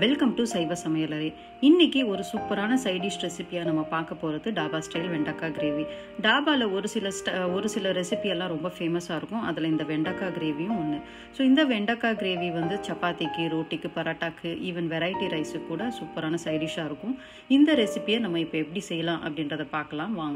welcome to சைவ சமையலறை இன்னைக்கு ஒரு சூப்பரான சைடிஷ் ரெசிபியாக நம்ம பார்க்க போகிறது டாபா ஸ்டைல் வெண்டைக்காய் கிரேவி டாபாவில் ஒரு சில ஸ்ட ஒரு சில ரெசிபி எல்லாம் ரொம்ப ஃபேமஸாக இருக்கும் அதில் இந்த வெண்டைக்காய் கிரேவியும் ஒன்று ஸோ இந்த வெண்டைக்காய் கிரேவி வந்து சப்பாத்திக்கு ரோட்டிக்கு பரோட்டாக்கு ஈவன் வெரைட்டி ரைஸுக்கு கூட சூப்பரான சைடிஷாக இருக்கும் இந்த ரெசிபியை நம்ம இப்போ எப்படி செய்யலாம் அப்படின்றத பார்க்கலாம் வாங்க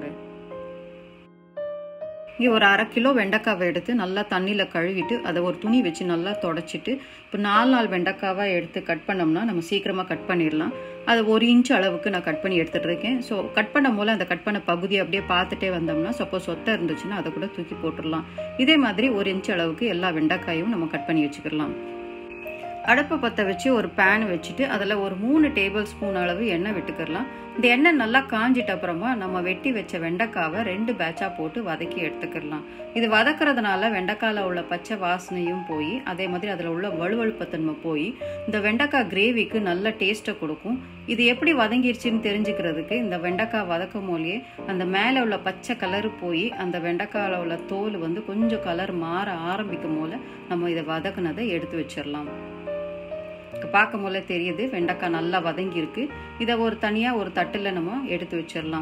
இங்கே ஒரு அரை கிலோ வெண்டைக்காவை எடுத்து நல்லா தண்ணியில் கழுவிட்டு அதை ஒரு துணி வச்சு நல்லா தொடச்சிட்டு இப்போ நாலு நாள் வெண்டைக்காவை எடுத்து கட் பண்ணோம்னா நம்ம சீக்கிரமாக கட் பண்ணிடலாம் அது ஒரு இன்ச் அளவுக்கு நான் கட் பண்ணி எடுத்துகிட்டு இருக்கேன் ஸோ கட் பண்ணும் போல அந்த கட் பண்ண பகுதி அப்படியே பார்த்துட்டே வந்தோம்னா சப்போஸ் சொத்தை இருந்துச்சுன்னா அதை கூட தூக்கி போட்டுடலாம் இதே மாதிரி ஒரு இன்ச் அளவுக்கு எல்லா வெண்டைக்காயும் நம்ம கட் பண்ணி வச்சுக்கலாம் அடுப்பை பற்ற வச்சு ஒரு பேன் வச்சுட்டு அதில் ஒரு மூணு டேபிள் ஸ்பூன் அளவு எண்ணெய் விட்டுக்கிடலாம் இந்த எண்ணெய் நல்லா காஞ்சிட்ட அப்புறமா நம்ம வெட்டி வச்ச வெண்டைக்காவை ரெண்டு பேட்சாக போட்டு வதக்கி எடுத்துக்கிடலாம் இது வதக்கிறதுனால வெண்டைக்காயில் உள்ள பச்சை வாசனையும் போய் அதே மாதிரி அதில் உள்ள வலுவழுப்பத்தன்மை போய் இந்த வெண்டைக்காய் கிரேவிக்கு நல்ல டேஸ்ட்டை கொடுக்கும் இது எப்படி வதங்கிருச்சுன்னு தெரிஞ்சுக்கிறதுக்கு இந்த வெண்டைக்காய் வதக்கும் போலயே அந்த மேலே உள்ள பச்சை கலர் போய் அந்த வெண்டைக்காயில் உள்ள தோல் வந்து கொஞ்சம் கலர் மாற ஆரம்பிக்கும் போல நம்ம இதை வதக்குனதை எடுத்து வச்சிடலாம் பார்க்கும் போல தெரியுது வெண்டைக்காய் நல்லா வதங்கியிருக்கு இதை ஒரு தனியாக ஒரு தட்டில் நம்ம எடுத்து வச்சிடலாம்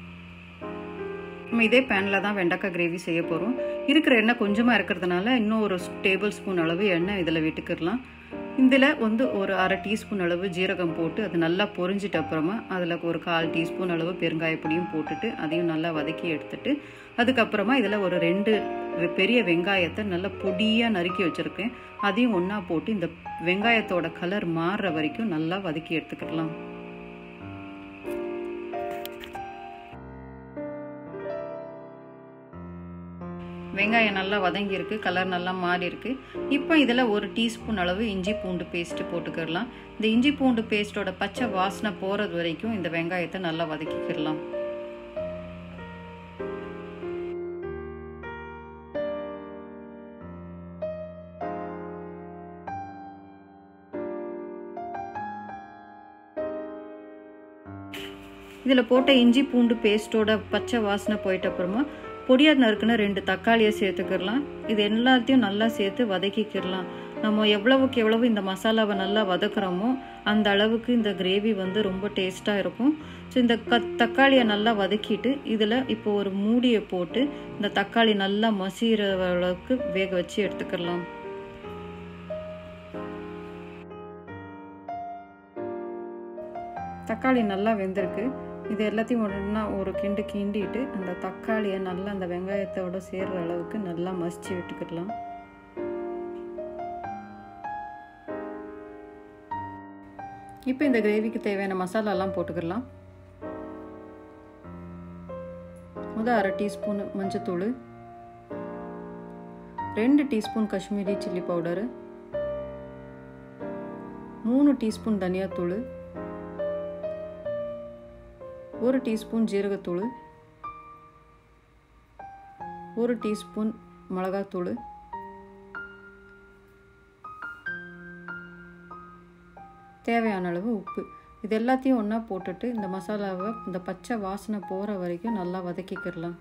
நம்ம இதே பேனில் தான் வெண்டைக்காய் கிரேவி செய்ய போகிறோம் இருக்கிற எண்ணெய் கொஞ்சமாக இருக்கிறதுனால இன்னும் ஒரு டேபிள் ஸ்பூன் அளவு எண்ணெய் இதில் விட்டுக்கிடலாம் இதில் வந்து ஒரு அரை டீஸ்பூன் அளவு ஜீரகம் போட்டு அது நல்லா பொரிஞ்சிட்ட அப்புறமா அதில் ஒரு கால் டீஸ்பூன் அளவு பெருங்காயப்பொடியும் போட்டுட்டு அதையும் நல்லா வதக்கி எடுத்துட்டு அதுக்கப்புறமா இதில் ஒரு ரெண்டு பெரிய வெங்காயத்தை நல்லா பொடியாக நறுக்கி வச்சுருக்கேன் அதையும் ஒன்றா போட்டு இந்த வெங்காயத்தோட கலர் மாறுற வரைக்கும் நல்லா வதக்கி எடுத்துக்கிடலாம் வெங்காயம் நல்லா வதங்கியிருக்கு கலர் நல்லா மாறி இருக்கு இப்போ இதில் ஒரு டீஸ்பூன் அளவு இஞ்சி பூண்டு பேஸ்ட்டு போட்டுக்கிடலாம் இந்த இஞ்சி பூண்டு பேஸ்ட்டோட பச்சை வாசனை போகிறது வரைக்கும் இந்த வெங்காயத்தை நல்லா வதக்கிக்கிடலாம் இதில் போட்ட இஞ்சி பூண்டு பேஸ்ட்டோட பச்சை வாசனை போயிட்ட அப்புறமா பொடியாக நறுக்குன்னு ரெண்டு தக்காளியை சேர்த்துக்கிடலாம் இது எல்லாத்தையும் நல்லா சேர்த்து வதக்கிக்கிடலாம் நம்ம எவ்வளவுக்கு எவ்வளவு இந்த மசாலாவை நல்லா வதக்குறோமோ அந்த அளவுக்கு இந்த கிரேவி வந்து ரொம்ப டேஸ்ட்டாக இருக்கும் ஸோ இந்த க தக்காளியை நல்லா வதக்கிட்டு இதில் இப்போ ஒரு மூடியை போட்டு இந்த தக்காளி நல்லா மசிகிற அளவுக்கு வேக வச்சு எடுத்துக்கிடலாம் தக்காளி நல்லா வெந்திருக்கு இது எல்லாத்தையும் ஒன்றா ஒரு கிண்டு கிண்டிட்டு அந்த தக்காளியை நல்லா அந்த வெங்காயத்தோட சேர்ற அளவுக்கு நல்லா மசிச்சு விட்டுக்கிடலாம் இப்போ இந்த கிரேவிக்கு தேவையான மசாலாலாம் போட்டுக்கிடலாம் முதல் அரை டீஸ்பூன் மஞ்சத்தூள் ரெண்டு டீஸ்பூன் காஷ்மீரி சில்லி பவுடரு மூணு டீஸ்பூன் தனியாத்தூள் ஒரு டீஸ்பூன் ஜீரகத்தூள் ஒரு டீஸ்பூன் மிளகாத்தூள் தேவையான அளவு உப்பு இது எல்லாத்தையும் ஒன்றா போட்டுட்டு இந்த மசாலாவை இந்த பச்சை வாசனை போகிற வரைக்கும் நல்லா வதக்கிக்கிடலாம்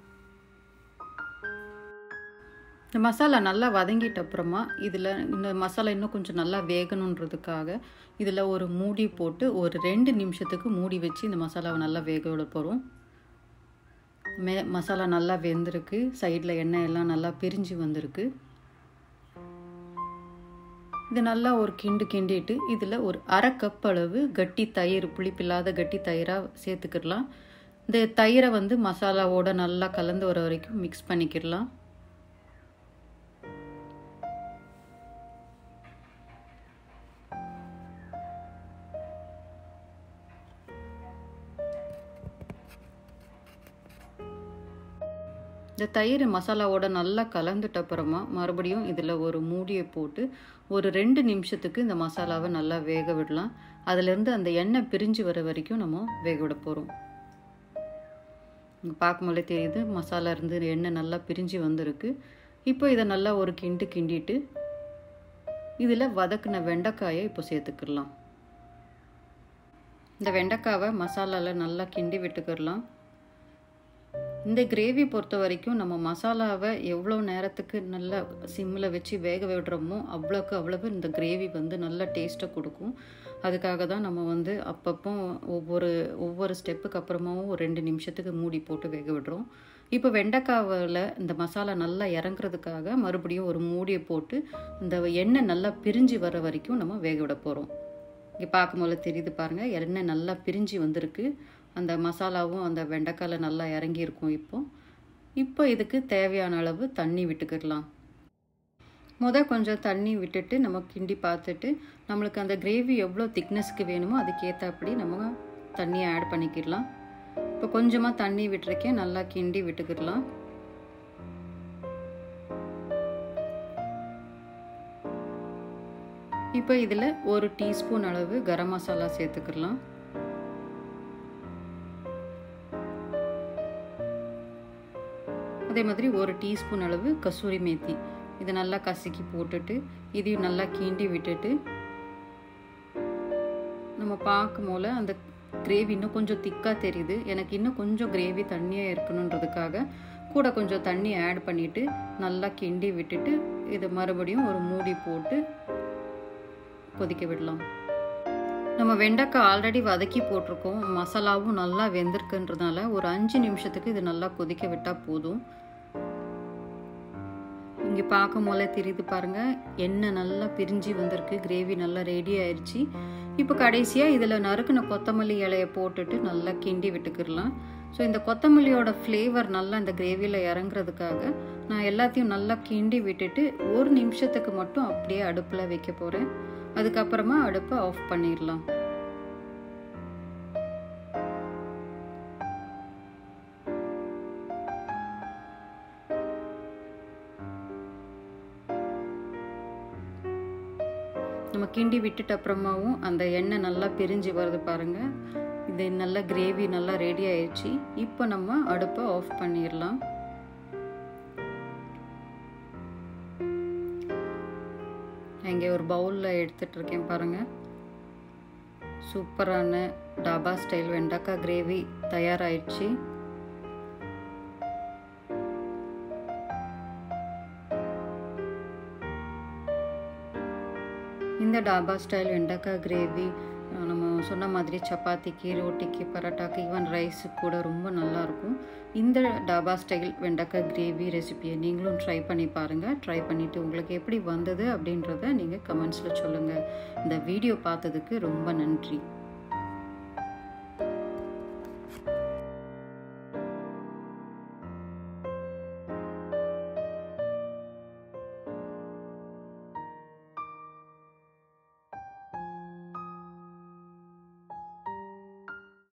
இந்த மசாலா நல்லா வதங்கிட்ட அப்புறமா இதில் இந்த மசாலா இன்னும் கொஞ்சம் நல்லா வேகணுன்றதுக்காக இதில் ஒரு மூடி போட்டு ஒரு ரெண்டு நிமிஷத்துக்கு மூடி வச்சு இந்த மசாலாவை நல்லா வேக விட போகிறோம் மே மசாலா நல்லா வெந்திருக்கு சைடில் எண்ணெய் எல்லாம் நல்லா பிரிஞ்சு வந்திருக்கு இது நல்லா ஒரு கிண்டு கிண்டிட்டு இதில் ஒரு அரை கப் அளவு கட்டி தயிர் புளிப்பில்லாத கட்டி தயிராக சேர்த்துக்கிடலாம் இந்த தயிரை வந்து மசாலாவோட நல்லா கலந்து வர வரைக்கும் மிக்ஸ் பண்ணிக்கிடலாம் இந்த தயிர் மசாலாவோட நல்லா கலந்துட்ட அப்புறமா மறுபடியும் இதில் ஒரு மூடியை போட்டு ஒரு ரெண்டு நிமிஷத்துக்கு இந்த மசாலாவை நல்லா வேக விடலாம் அதுலேருந்து அந்த எண்ணெய் பிரிஞ்சு வர வரைக்கும் நம்ம வேக விட போகிறோம் பார்க்கும்போதே தெரியுது மசாலா இருந்து எண்ணெய் நல்லா பிரிஞ்சு வந்திருக்கு இப்போ இதை நல்லா ஒரு கிண்டு கிண்டிட்டு இதில் வதக்கின வெண்டைக்காயை இப்போ சேர்த்துக்கிடலாம் இந்த வெண்டைக்காவை மசாலாவில் நல்லா கிண்டி விட்டுக்கிடலாம் இந்த கிரேவி பொறுத்த வரைக்கும் நம்ம மசாலாவை எவ்வளோ நேரத்துக்கு நல்லா சிம்மில் வச்சு வேக விடுறோமோ அவ்வளோக்கு அவ்வளவு இந்த கிரேவி வந்து நல்ல டேஸ்ட்டை கொடுக்கும் அதுக்காக தான் நம்ம வந்து அப்பப்போ ஒவ்வொரு ஒவ்வொரு ஸ்டெப்புக்கு அப்புறமாவும் ஒரு ரெண்டு நிமிஷத்துக்கு மூடி போட்டு வேக விடுறோம் இப்போ வெண்டைக்காவில் இந்த மசாலா நல்லா இறங்குறதுக்காக மறுபடியும் ஒரு மூடியை போட்டு இந்த எண்ணெய் நல்லா பிரிஞ்சு வர வரைக்கும் நம்ம வேக விட போகிறோம் இங்கே பார்க்கும்போது தெரியுது பாருங்கள் எண்ணெய் நல்லா பிரிஞ்சு வந்திருக்கு அந்த மசாலாவும் அந்த வெண்டைக்காயில் நல்லா இறங்கியிருக்கும் இப்போ இப்போ இதுக்கு தேவையான அளவு தண்ணி விட்டுக்கிடலாம் முத கொஞ்சம் தண்ணி விட்டுட்டு நம்ம கிண்டி பார்த்துட்டு நம்மளுக்கு அந்த கிரேவி எவ்வளோ திக்னஸ்க்கு வேணுமோ அதுக்கேற்றபடி நம்ம தண்ணியை ஆட் பண்ணிக்கிடலாம் இப்போ கொஞ்சமாக தண்ணி விட்டுருக்கேன் நல்லா கிண்டி விட்டுக்கிடலாம் இப்போ இதில் ஒரு டீஸ்பூன் அளவு கரம் மசாலா சேர்த்துக்கிடலாம் அதே மாதிரி ஒரு டீஸ்பூன் அளவு கசூரி மேத்தி இதை நல்லா கசக்கி போட்டுட்டு இதையும் நல்லா கிண்டி விட்டுட்டு நம்ம பார்க்கும் போல அந்த கிரேவி இன்னும் கொஞ்சம் திக்காக தெரியுது எனக்கு இன்னும் கொஞ்சம் கிரேவி தண்ணியாக இருக்கணுன்றதுக்காக கூட கொஞ்சம் தண்ணி ஆட் பண்ணிவிட்டு நல்லா கிண்டி விட்டுட்டு இதை மறுபடியும் ஒரு மூடி போட்டு கொதிக்க விடலாம் நம்ம வெண்டைக்காய் ஆல்ரெடி வதக்கி போட்டிருக்கோம் மசாலாவும் நல்லா வெந்திருக்குன்றதுனால ஒரு அஞ்சு நிமிஷத்துக்கு இது நல்லா கொதிக்க விட்டால் போதும் இங்கே பார்க்கும் போல தெரியுது பாருங்க எண்ணெய் நல்லா பிரிஞ்சு வந்திருக்கு கிரேவி நல்லா ரெடி ஆயிடுச்சு இப்போ கடைசியாக இதில் நறுக்குன கொத்தமல்லி இலையை போட்டுட்டு நல்லா கிண்டி விட்டுக்கிடலாம் ஸோ இந்த கொத்தமல்லியோட ஃப்ளேவர் நல்லா இந்த கிரேவியில் இறங்குறதுக்காக நான் எல்லாத்தையும் நல்லா கிண்டி விட்டுட்டு ஒரு நிமிஷத்துக்கு மட்டும் அப்படியே அடுப்பில் வைக்க போகிறேன் அதுக்கப்புறமா அடுப்பை ஆஃப் பண்ணிடலாம் நம்ம கிண்டி விட்டுட்டு அப்புறமாவும் அந்த எண்ணெய் நல்லா பிரிஞ்சு வருது பாருங்க இது நல்லா கிரேவி நல்லா ரெடி ஆயிடுச்சு இப்போ நம்ம அடுப்பை ஆஃப் பண்ணிடலாம் இங்கே ஒரு பவுலில் எடுத்துட்டு இருக்கேன் பாருங்க சூப்பரான டாபா ஸ்டைல் வெண்டைக்காய் கிரேவி தயாராகிடுச்சு இந்த டாபா ஸ்டைல் வெண்டைக்காய் கிரேவி நம்ம சொன்ன மாதிரி சப்பாத்திக்கு ரோட்டிக்கு பரோட்டாக்கு ஈவன் ரைஸுக்கு கூட ரொம்ப நல்லாயிருக்கும் இந்த டாபா ஸ்டைல் வெண்டைக்காய் கிரேவி ரெசிபியை நீங்களும் ட்ரை பண்ணி பாருங்கள் ட்ரை பண்ணிவிட்டு உங்களுக்கு எப்படி வந்தது அப்படின்றத நீங்கள் கமெண்ட்ஸில் சொல்லுங்கள் இந்த வீடியோ பார்த்ததுக்கு ரொம்ப நன்றி